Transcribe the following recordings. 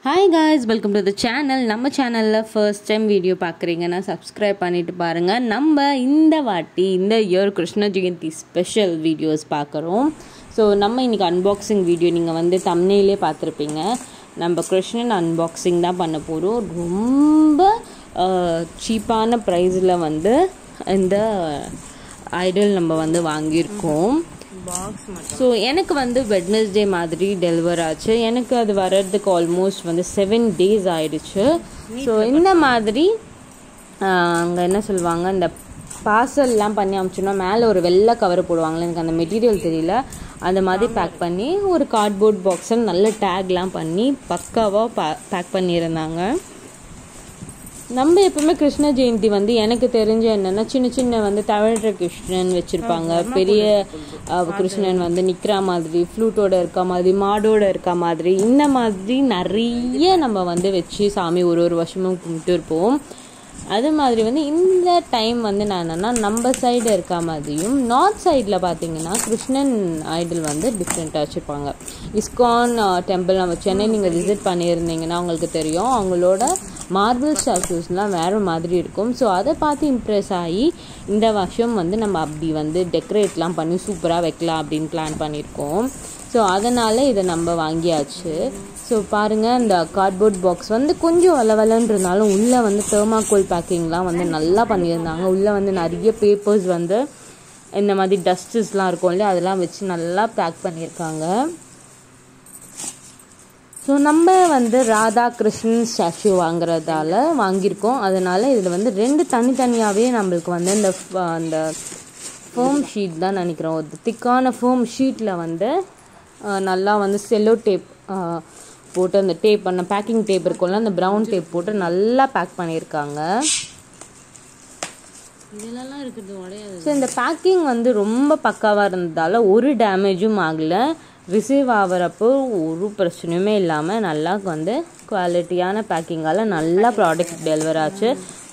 hi guys welcome to the channel நம்ம சேனலில் first time video பார்க்குறீங்கன்னா சப்ஸ்கிரைப் பண்ணிட்டு பாருங்கள் நம்ம இந்த வாட்டி இந்த year Krishna Jayanti special videos பார்க்குறோம் ஸோ நம்ம இன்றைக்கி அன்பாக்சிங் வீடியோ நீங்கள் வந்து தம்னையிலே பார்த்துருப்பீங்க நம்ம கிருஷ்ணன் அன்பாக்சிங் தான் பண்ண போகிறோம் ரொம்ப சீப்பான ப்ரைஸில் வந்து இந்த ஐடல் நம்ம வந்து வாங்கியிருக்கோம் பாக்ஸ் மட்டும் ஸோ எனக்கு வந்து வெட்னஸ்டே மாதிரி டெலிவர் ஆச்சு எனக்கு அது வர்றதுக்கு ஆல்மோஸ்ட் வந்து செவன் டேஸ் ஆயிடுச்சு ஸோ இந்த மாதிரி அங்கே என்ன சொல்லுவாங்க இந்த பார்சல்லாம் பண்ணி அமிச்சோன்னா மேலே ஒரு வெள்ளை கவர் போடுவாங்களே எனக்கு அந்த மெட்டீரியல் தெரியல அந்த மாதிரி பேக் பண்ணி ஒரு கார்ட்போர்ட் பாக்ஸை நல்ல டேக்லாம் பண்ணி பக்காவாக பே பேக் பண்ணியிருந்தாங்க நம்ம எப்பவுமே கிருஷ்ண ஜெயந்தி வந்து எனக்கு தெரிஞ்ச என்னன்னா சின்ன சின்ன வந்து தவழ்ற கிருஷ்ணன் வச்சிருப்பாங்க பெரிய அஹ், கிருஷ்ணன் வந்து நிக்கிற மாதிரி ஃப்ளூட்டோட இருக்க மாதிரி மாடோட இருக்க மாதிரி இந்த மாதிரி நிறைய நம்ம வந்து வச்சு சாமி ஒரு ஒரு வருஷமும் கும்பிட்டு இருப்போம் அது மாதிரி வந்து இந்த டைம் வந்து நான் என்னன்னா நம்ம சைடு இருக்க மாதிரியும் நார்த் சைடில் பார்த்தீங்கன்னா கிருஷ்ணன் ஐடல் வந்து டிஃப்ரெண்ட்டாக வச்சுருப்பாங்க இஸ்கான் டெம்பிள் நம்ம சென்னை நீங்கள் விசிட் பண்ணியிருந்தீங்கன்னா உங்களுக்கு தெரியும் அவங்களோட மார்பிள் ஸ்டாச்சூஸ்லாம் வேறு மாதிரி இருக்கும் ஸோ அதை பார்த்து இம்ப்ரெஸ் ஆகி இந்த வருஷம் வந்து நம்ம அப்படி வந்து டெக்கரேட்லாம் பண்ணி சூப்பராக வைக்கலாம் அப்படின்னு பிளான் பண்ணியிருக்கோம் ஸோ அதனால் இதை நம்ம வாங்கியாச்சு ஸோ பாருங்கள் இந்த கார்ட்போர்ட் பாக்ஸ் வந்து கொஞ்சம் வளவலன்றனாலும் உள்ளே வந்து தெர்மாக்கோல் பேக்கிங்லாம் வந்து நல்லா பண்ணியிருந்தாங்க உள்ளே வந்து நிறைய பேப்பர்ஸ் வந்து இந்த மாதிரி டஸ்டஸ்லாம் இருக்கும் இல்லையா அதெல்லாம் வச்சு நல்லா பேக் பண்ணியிருக்காங்க ஸோ நம்ம வந்து ராதா கிருஷ்ணன் ஸ்டாச்சு வாங்குறதால வாங்கியிருக்கோம் அதனால இதில் வந்து ரெண்டு தனித்தனியாகவே நம்மளுக்கு வந்து இந்த ஃப- அந்த ஃபோம் ஷீட் தான் நினைக்கிறோம் ஒரு திக்கான ஃபோம் ஷீட்டில் வந்து அஹ், நல்லா வந்து செல்லோ டேப் போட்டு அந்த டேப் அந்த பேக்கிங் டேப் இருக்கும்ல அந்த ப்ரௌன் டேப் போட்டு நல்லா பேக் பண்ணியிருக்காங்க இதெல்லாம் இருக்குது உடையாது ஸோ இந்த பேக்கிங் வந்து ரொம்ப பக்காவாக இருந்ததால் ஒரு டேமேஜும் ஆகலை ரிசீவ் ஆகிறப்போ ஒரு பிரச்சனையுமே இல்லாமல் நல்லா வந்து குவாலிட்டியான பேக்கிங்கால் நல்லா ப்ராடக்ட் டெலிவர் ஆச்சு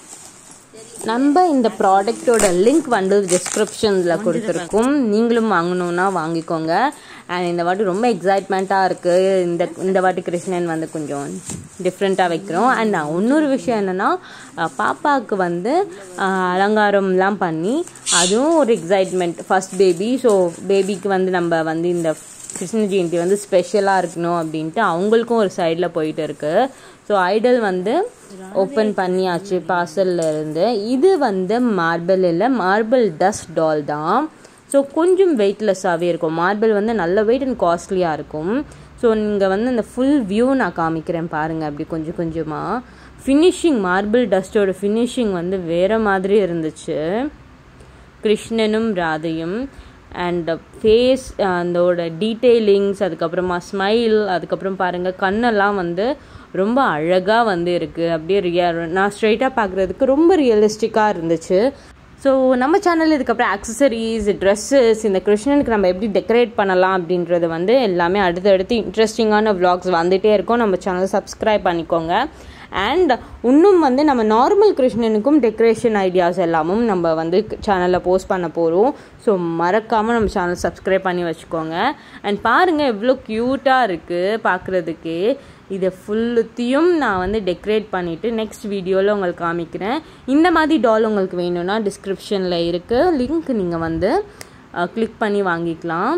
நம்ம இந்த ப்ராடக்ட்டோட லிங்க் வந்து டிஸ்கிரிப்ஷனில் கொடுத்துருக்கோம் நீங்களும் வாங்கணுன்னா வாங்கிக்கோங்க அண்ட் இந்த வாட்டி ரொம்ப எக்ஸைட்மெண்ட்டாக இருக்குது இந்த இந்த வாட்டி கிருஷ்ணன் வந்து கொஞ்சம் டிஃப்ரெண்ட்டாக வைக்கிறோம் அண்ட் இன்னொரு விஷயம் என்னென்னா பாப்பாவுக்கு வந்து அஹ், அலங்காரம்லாம் பண்ணி அதுவும் ஒரு எக்ஸைட்மெண்ட் ஃபர்ஸ்ட் பேபி ஸோ பேபிக்கு வந்து நம்ம வந்து இந்த கிருஷ்ண ஜெயந்தி வந்து ஸ்பெஷலாக இருக்கணும் அப்படின்ட்டு அவங்களுக்கும் ஒரு சைடில் போயிட்டு இருக்கு ஸோ ஐடல் வந்து ஓப்பன் பண்ணியாச்சு பார்சல்ல இருந்து இது வந்து மார்பிள் இல்லை மார்பிள் டஸ்ட் டால் தான் ஸோ கொஞ்சம் வெயிட்லெஸ்ஸாகவே இருக்கும் மார்பிள் வந்து நல்ல வெயிட் அண்ட் காஸ்ட்லியாக இருக்கும் ஸோ நீங்கள் வந்து இந்த ஃபுல் வியூ நான் காமிக்கிறேன் பாருங்கள் அப்படி கொஞ்சம் கொஞ்சமாக ஃபினிஷிங் மார்பிள் டஸ்ட்டோட ஃபினிஷிங் வந்து வேறு மாதிரி இருந்துச்சு கிருஷ்ணனும் ராதையும் அண்ட் ஃபேஸ் அதோட டீட்டெயிலிங்ஸ் அதுக்கப்புறமா ஸ்மைல் அதுக்கப்புறம் பாருங்கள் கண்ணெல்லாம் வந்து ரொம்ப அழகாக வந்து இருக்குது அப்படியே ரியா நான் ஸ்ட்ரைட்டாக பார்க்குறதுக்கு ரொம்ப ரியலிஸ்டிக்காக இருந்துச்சு ஸோ நம்ம சேனல் இதுக்கப்புறம் அக்சசரிஸ் ட்ரெஸ்ஸஸ் இந்த கிருஷ்ணனுக்கு நம்ம எப்படி டெக்கரேட் பண்ணலாம் அப்படின்றது வந்து எல்லாமே அடுத்தடுத்து இன்ட்ரெஸ்டிங்கான vlogs வந்துகிட்டே இருக்கும் நம்ம சேனலை சப்ஸ்கிரைப் பண்ணிக்கோங்க அண்ட் இன்னும் வந்து நம்ம நார்மல் கிருஷ்ணனுக்கும் டெக்கரேஷன் ஐடியாஸ் எல்லாமும் நம்ம வந்து சேனலில் போஸ்ட் பண்ண போகிறோம் ஸோ மறக்காமல் நம்ம சேனல் சப்ஸ்கிரைப் பண்ணி வச்சுக்கோங்க அண்ட் பாருங்கள் எவ்வளோ க்யூட்டாக இருக்குது பார்க்குறதுக்கே இதை ஃபுல்லுத்தையும் நான் வந்து டெக்கரேட் பண்ணிவிட்டு நெக்ஸ்ட் வீடியோவில் உங்களுக்கு காமிக்கிறேன் இந்த மாதிரி டால் உங்களுக்கு வேணும்னா டிஸ்கிரிப்ஷனில் இருக்குது லிங்க் நீங்கள் வந்து கிளிக் பண்ணி வாங்கிக்கலாம்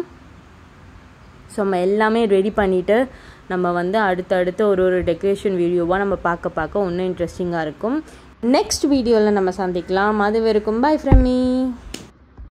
ஸோ நம்ம எல்லாமே ரெடி பண்ணிவிட்டு நம்ம வந்து அடுத்தடுத்து ஒரு ஒரு டெக்கரேஷன் வீடியோவாக நம்ம பார்க்க பார்க்க இன்னும் இன்ட்ரெஸ்டிங்காக இருக்கும் நெக்ஸ்ட் வீடியோவில் நம்ம சந்திக்கலாம் அது வரைக்கும் பை ஃப்ரம் மீ